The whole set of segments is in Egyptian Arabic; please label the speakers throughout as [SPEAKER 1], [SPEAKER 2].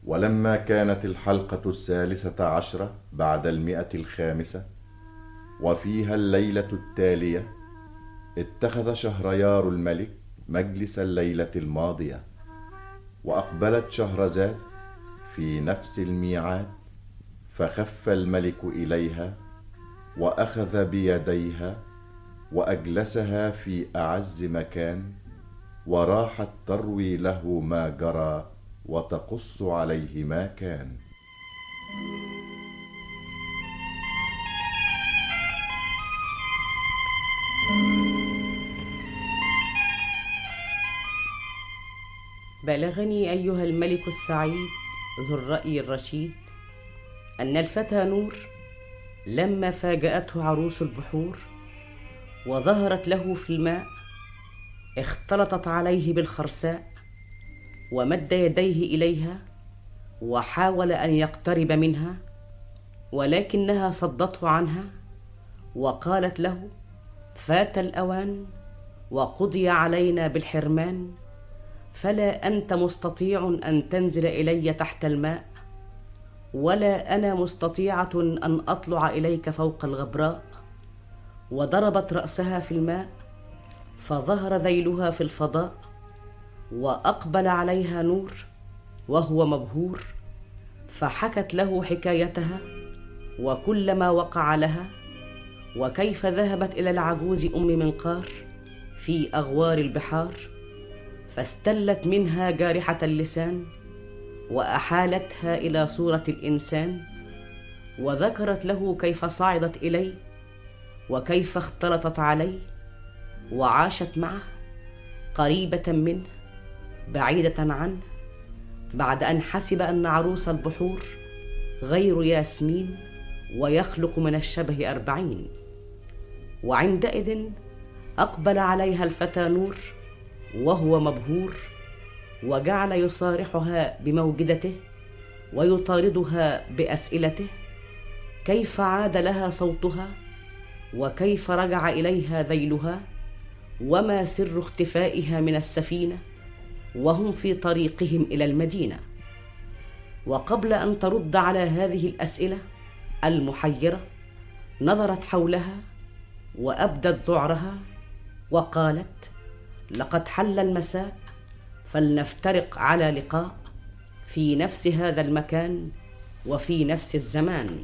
[SPEAKER 1] ولما كانت الحلقة الثالثة عشرة بعد المئة الخامسة وفيها الليلة التالية اتخذ شهريار الملك مجلس الليلة الماضية وأقبلت شهرزاد في نفس الميعاد فخف الملك إليها وأخذ بيديها وأجلسها في أعز مكان وراحت تروي له ما جرى وتقص عليه ما كان
[SPEAKER 2] بلغني ايها الملك السعيد ذو الراي الرشيد ان الفتى نور لما فاجاته عروس البحور وظهرت له في الماء اختلطت عليه بالخرساء ومد يديه اليها وحاول ان يقترب منها ولكنها صدته عنها وقالت له فات الاوان وقضي علينا بالحرمان فلا انت مستطيع ان تنزل الي تحت الماء ولا انا مستطيعه ان اطلع اليك فوق الغبراء وضربت راسها في الماء فظهر ذيلها في الفضاء واقبل عليها نور وهو مبهور فحكت له حكايتها وكل ما وقع لها وكيف ذهبت الى العجوز ام منقار في اغوار البحار فاستلت منها جارحه اللسان واحالتها الى صوره الانسان وذكرت له كيف صعدت اليه وكيف اختلطت عليه وعاشت معه قريبه منه بعيده عنه بعد ان حسب ان عروس البحور غير ياسمين ويخلق من الشبه اربعين وعندئذ اقبل عليها الفتى نور وهو مبهور وجعل يصارحها بموجدته ويطاردها باسئلته كيف عاد لها صوتها وكيف رجع اليها ذيلها وما سر اختفائها من السفينه وهم في طريقهم الى المدينه وقبل ان ترد على هذه الاسئله المحيره نظرت حولها وابدت ذعرها وقالت لقد حل المساء فلنفترق على لقاء في نفس هذا المكان وفي نفس الزمان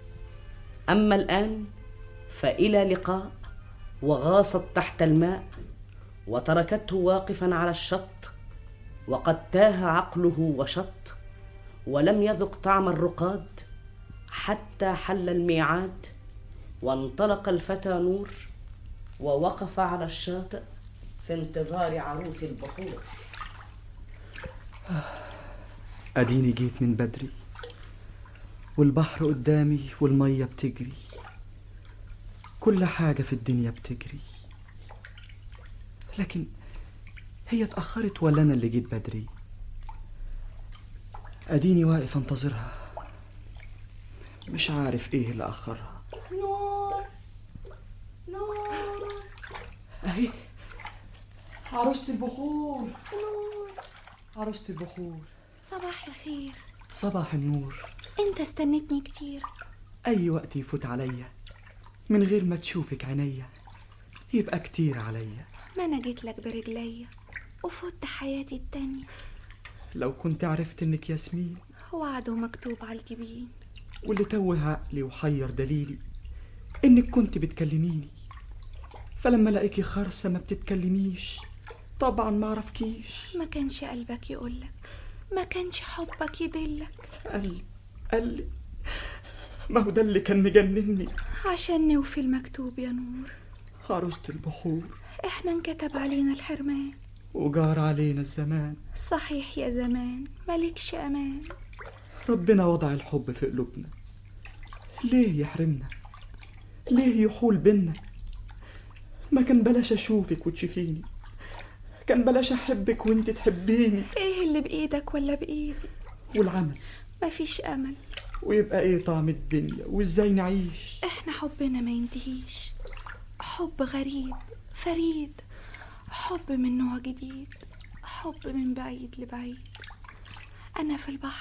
[SPEAKER 2] اما الان فالى لقاء وغاصت تحت الماء وتركته واقفا على الشط وقد تاه عقله وشط ولم يذق طعم الرقاد حتى حل الميعاد وانطلق الفتى نور ووقف على الشاطئ في انتظار عروس البحور
[SPEAKER 3] اديني جيت من بدري والبحر قدامي والميه بتجري كل حاجه في الدنيا بتجري لكن هي اتاخرت ولا انا اللي جيت بدري اديني واقف انتظرها مش عارف ايه اللي اخرها
[SPEAKER 4] نور نور
[SPEAKER 3] اهي عروسة البخور
[SPEAKER 4] نور
[SPEAKER 3] عروسة البخور
[SPEAKER 4] صباح الخير
[SPEAKER 3] صباح النور
[SPEAKER 4] انت استنيتني كتير
[SPEAKER 3] اي وقت يفوت عليا من غير ما تشوفك عينيا يبقى كتير عليا
[SPEAKER 4] ما انا جيت لك برجليا وفوت حياتي التانية
[SPEAKER 3] لو كنت عرفت انك ياسمين
[SPEAKER 4] وعده مكتوب على الجبين
[SPEAKER 3] واللي توه عقلي وحير دليلي انك كنت بتكلميني فلما الاقيكي خرسة ما بتتكلميش طبعا ما عرفكيش
[SPEAKER 4] ما كانش قلبك يقولك ما كانش حبك يدلك
[SPEAKER 3] قال قال لي ما هو ده اللي كان مجنني
[SPEAKER 4] عشان نوفي المكتوب يا نور
[SPEAKER 3] عروسة البحور
[SPEAKER 4] احنا انكتب علينا الحرمان
[SPEAKER 3] وجار علينا الزمان
[SPEAKER 4] صحيح يا زمان مالكش امان
[SPEAKER 3] ربنا وضع الحب في قلوبنا ليه يحرمنا ليه يحول بينا ما كان بلاش اشوفك وتشوفيني كان بلاش احبك وانت تحبيني
[SPEAKER 4] ايه اللي بايدك ولا بايدي
[SPEAKER 3] والعمل
[SPEAKER 4] مفيش امل
[SPEAKER 3] ويبقى ايه طعم الدنيا وازاي نعيش
[SPEAKER 4] احنا حبنا ما ينتهيش حب غريب فريد حب من نوع جديد حب من بعيد لبعيد انا في البحر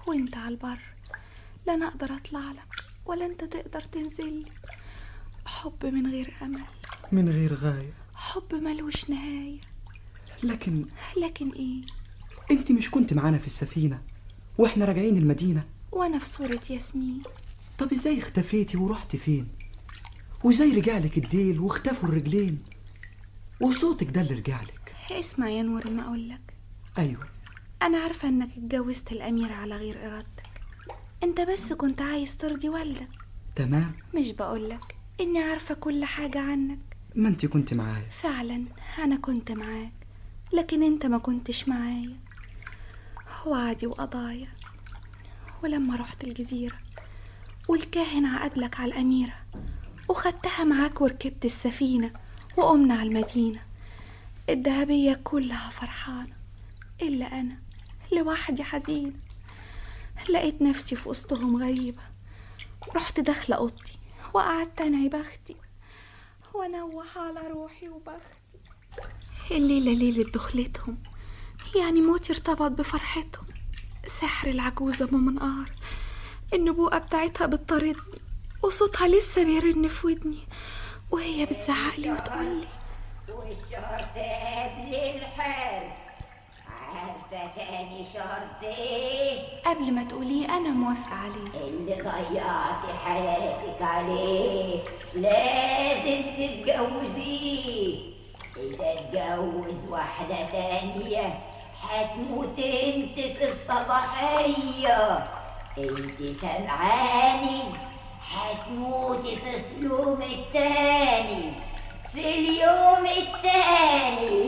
[SPEAKER 4] وانت على البر لا انا اقدر اطلع لك ولا انت تقدر تنزل لي حب من غير امل
[SPEAKER 3] من غير غاية
[SPEAKER 4] حب ملوش نهاية
[SPEAKER 3] لكن
[SPEAKER 4] لكن ايه
[SPEAKER 3] انت مش كنت معانا في السفينة واحنا راجعين المدينة
[SPEAKER 4] وانا في صورة ياسمين
[SPEAKER 3] طب ازاي اختفيتي ورحت فين وازاي رجعلك الديل واختفوا الرجلين وصوتك ده اللي رجعلك
[SPEAKER 4] اسمع يا نور ما اقولك
[SPEAKER 3] ايوه
[SPEAKER 4] انا عارفة انك اتجوزت الامير على غير ارادتك انت بس كنت عايز ترضي والدك
[SPEAKER 3] تمام
[SPEAKER 4] مش بقولك اني عارفة كل حاجة عنك
[SPEAKER 3] ما انت كنت معايا
[SPEAKER 4] فعلا انا كنت معاك لكن انت ما كنتش معايا وعدي وقضايا ولما رحت الجزيرة والكاهن عقدلك على الأميرة وخدتها معاك وركبت السفينة وقمنا على المدينة الدهبية كلها فرحانة إلا أنا لوحدي حزينة لقيت نفسي في وسطهم غريبة رحت داخلة أوضتي وقعدت أنعي بختي وأنوح على روحي وبختي الليلة ليلة دخلتهم يعني موتي ارتبط بفرحتهم سحر العجوزة أم منقار النبوءة بتاعتها بتطاردني وصوتها لسه بيرن في ودني وهي بتزعقلي وتقولي
[SPEAKER 5] والشهر قبل الحرب عارفة تاني شهر ايه
[SPEAKER 4] قبل ما تقولي أنا موافقة عليه
[SPEAKER 5] اللي ضيعتي حياتك عليه لازم تتجوزيه إذا اتجوز واحدة تانية هتموت انت في الصباحية انت سمعاني هتموتي في اليوم التاني في اليوم التاني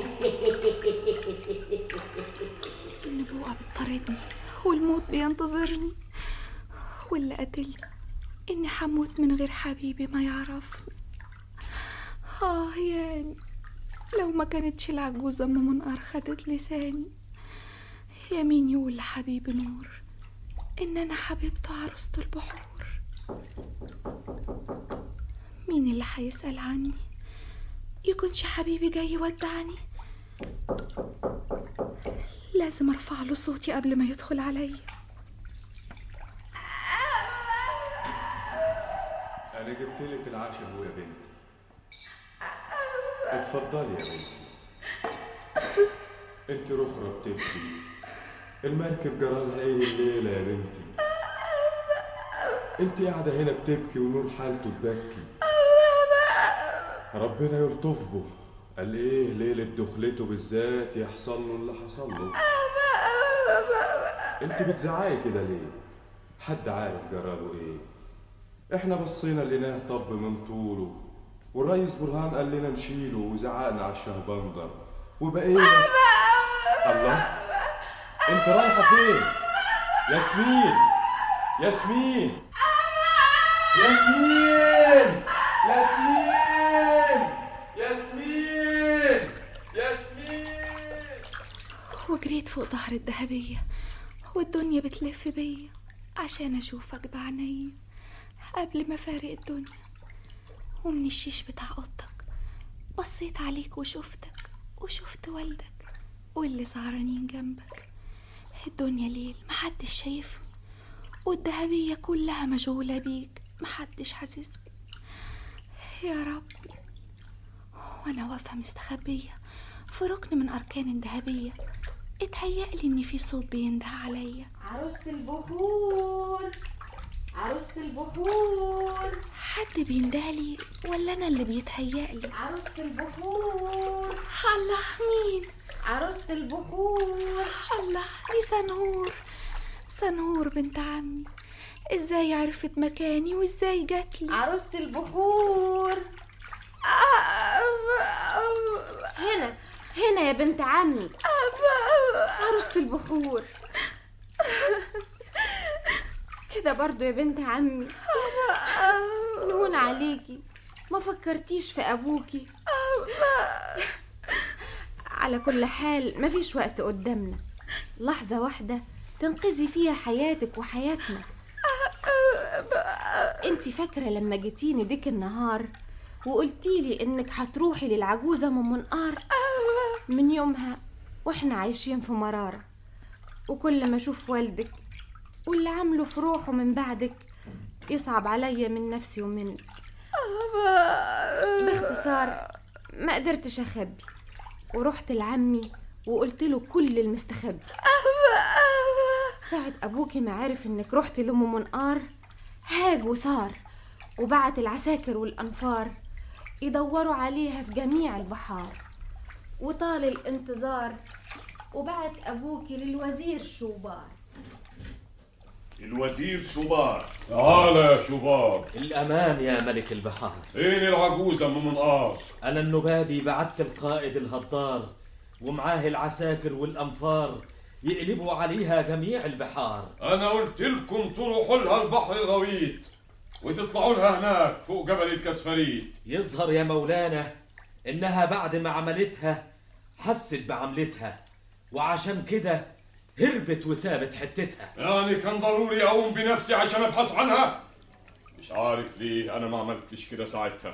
[SPEAKER 4] النبوءة بتطاردني والموت بينتظرني واللي قتلني إني حموت من غير حبيبي ما يعرفني آه يعني لو ما كانتش العجوزة أم منقار خدت لساني يمين يقول لحبيبي نور إن أنا حبيبته عروسة البحور مين اللي هيسأل عني يكونش حبيبي جاي يودعني لازم ارفع له صوتي قبل ما يدخل عليا
[SPEAKER 6] أنا جبت لك العشاء يا بنتي اتفضلي يا بنتي انت رخرة بتبكي المركب جرالها ايه الليلة يا بنتي انت قاعدة هنا بتبكي ونور حالته تبكي ربنا يلطف به قال ايه ليلة دخلته بالذات يحصل له اللي حصل له انت بتزعقي كده ليه حد عارف جراله ايه احنا بصينا لقيناه طب من طوله والريس برهان قال لنا نشيله وزعقنا على الشهبندر وبقينا الله انت رايحه فين ياسمين ياسمين ياسمين ياسمين ياسمين ياسمين
[SPEAKER 4] وجريت فوق ظهر الذهبية والدنيا بتلف بيا عشان أشوفك بعينيا قبل ما فارق الدنيا ومن الشيش بتاع أوضتك بصيت عليك وشفتك وشفت والدك واللي سهرانين جنبك الدنيا ليل محدش شايفني والذهبية كلها مشغولة بيك محدش حاسس بي يا رب وانا واقفة مستخبية في ركن من أركان الذهبية اتهيألي إن في صوت بينده عليا
[SPEAKER 7] عروسة البخور عروسة البخور
[SPEAKER 4] حد بيندهلي ولا أنا اللي بيتهيألي
[SPEAKER 7] عروسة البخور
[SPEAKER 4] الله مين
[SPEAKER 7] عروسة البخور
[SPEAKER 4] الله دي سنهور سنهور بنت عمي ازاي عرفت مكاني وازاي جاتلي
[SPEAKER 7] عروسة البخور هنا هنا يا بنت عمي عروسة البخور كده برضو يا بنت عمي نهون عليكي ما فكرتيش في ابوكي على كل حال مفيش وقت قدامنا لحظة واحدة تنقذي فيها حياتك وحياتنا انت فاكرة لما جيتيني ديك النهار وقلتيلي انك هتروحي للعجوزة ام منقار من يومها واحنا عايشين في مرارة وكل ما اشوف والدك واللي عمله في روحه من بعدك يصعب عليا من نفسي ومنك باختصار ما قدرتش اخبي ورحت لعمي وقلت له كل المستخبي ساعة أبوكي ما عرف إنك رحت لأم منقار هاج وصار وبعت العساكر والأنفار يدوروا عليها في جميع البحار وطال الانتظار وبعت أبوكي للوزير شوبار
[SPEAKER 8] الوزير شوبار
[SPEAKER 9] تعال يا شباب
[SPEAKER 10] الأمان يا ملك البحار
[SPEAKER 9] فين العجوزة ام منقار
[SPEAKER 10] أنا النبادي بعت القائد الهضار ومعاه العساكر والأنفار يقلبوا عليها جميع البحار
[SPEAKER 9] انا قلت لكم تروحوا لها البحر الغويط وتطلعوا لها هناك فوق جبل الكسفريت
[SPEAKER 10] يظهر يا مولانا إنها بعد ما عملتها حست بعملتها وعشان كده هربت وسابت حتتها
[SPEAKER 9] يعني كان ضروري اقوم بنفسي عشان ابحث عنها مش عارف ليه انا ما عملتش كده ساعتها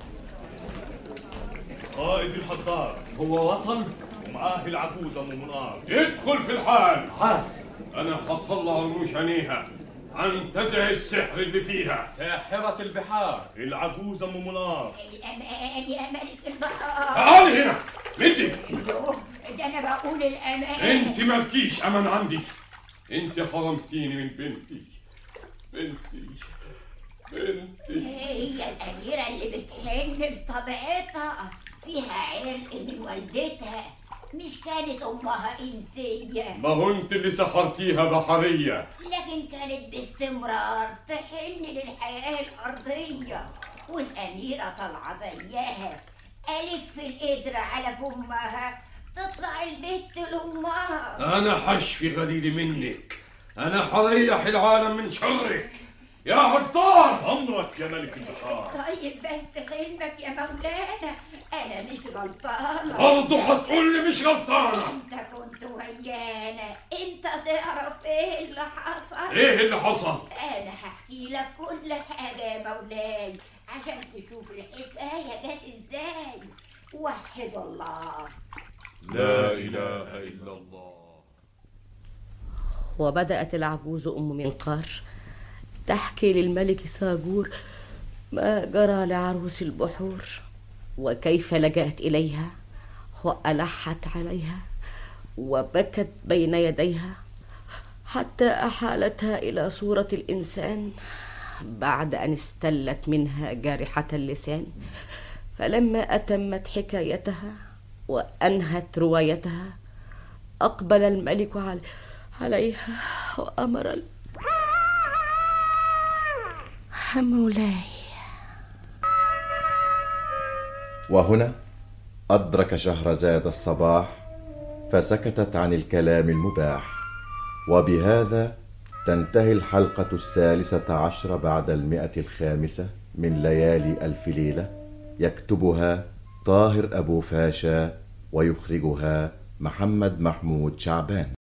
[SPEAKER 8] قائد الحضار هو وصل ومعاه العجوزة ام منقار
[SPEAKER 9] ادخل في الحال
[SPEAKER 10] عاد
[SPEAKER 9] انا هطلع رموش عينيها انتزع السحر اللي فيها
[SPEAKER 8] ساحرة البحار العجوزة ام منقار
[SPEAKER 5] الأمان يا ملك البحار
[SPEAKER 9] تعالي هنا انت
[SPEAKER 5] يوه، ده أنا بقول الأمان
[SPEAKER 9] انت مالكيش امان عندي انت حرمتيني من بنتي بنتي بنتي
[SPEAKER 5] هي الأميرة اللي بتحن بطبيعتها فيها عرق من والدتها مش كانت أمها إنسية
[SPEAKER 9] ما هو انت اللي سحرتيها بحرية
[SPEAKER 5] لكن كانت باستمرار تحن للحياة الأرضية والأميرة طالعة زيها قالت في القدرة على فمها تطلع البت لأمها
[SPEAKER 9] انا حشفي غديدي منك انا حريح العالم من شرك يا هدار
[SPEAKER 8] امرك يا ملك البحار
[SPEAKER 5] طيب بس حلمك يا مولانا أنا مش غلطانة
[SPEAKER 9] برضه هتقول لي مش غلطانة
[SPEAKER 5] أنت كنت ويانا أنت تعرف إيه اللي حصل
[SPEAKER 9] ايه اللي حصل
[SPEAKER 5] أنا هحكي لك كل حاجة يا مولاي عشان تشوف الحكاية جت إزاي وحد الله
[SPEAKER 9] لا اله الا الله
[SPEAKER 2] وبدأت العجوز أم منقار تحكي للملك ساجور ما جرى لعروس البحور وكيف لجأت إليها وألحت عليها وبكت بين يديها حتى أحالتها إلى صورة الإنسان بعد أن استلت منها جارحة اللسان فلما أتمت حكايتها وأنهت روايتها أقبل الملك على عليها وأمر ال- مولاي
[SPEAKER 1] وهنا أدرك شهرزاد الصباح فسكتت عن الكلام المباح وبهذا تنتهي الحلقة الثالثة عشر بعد المئة الخامسة من ليالي ألف ليلة يكتبها طاهر أبو فاشا ويخرجها محمد محمود شعبان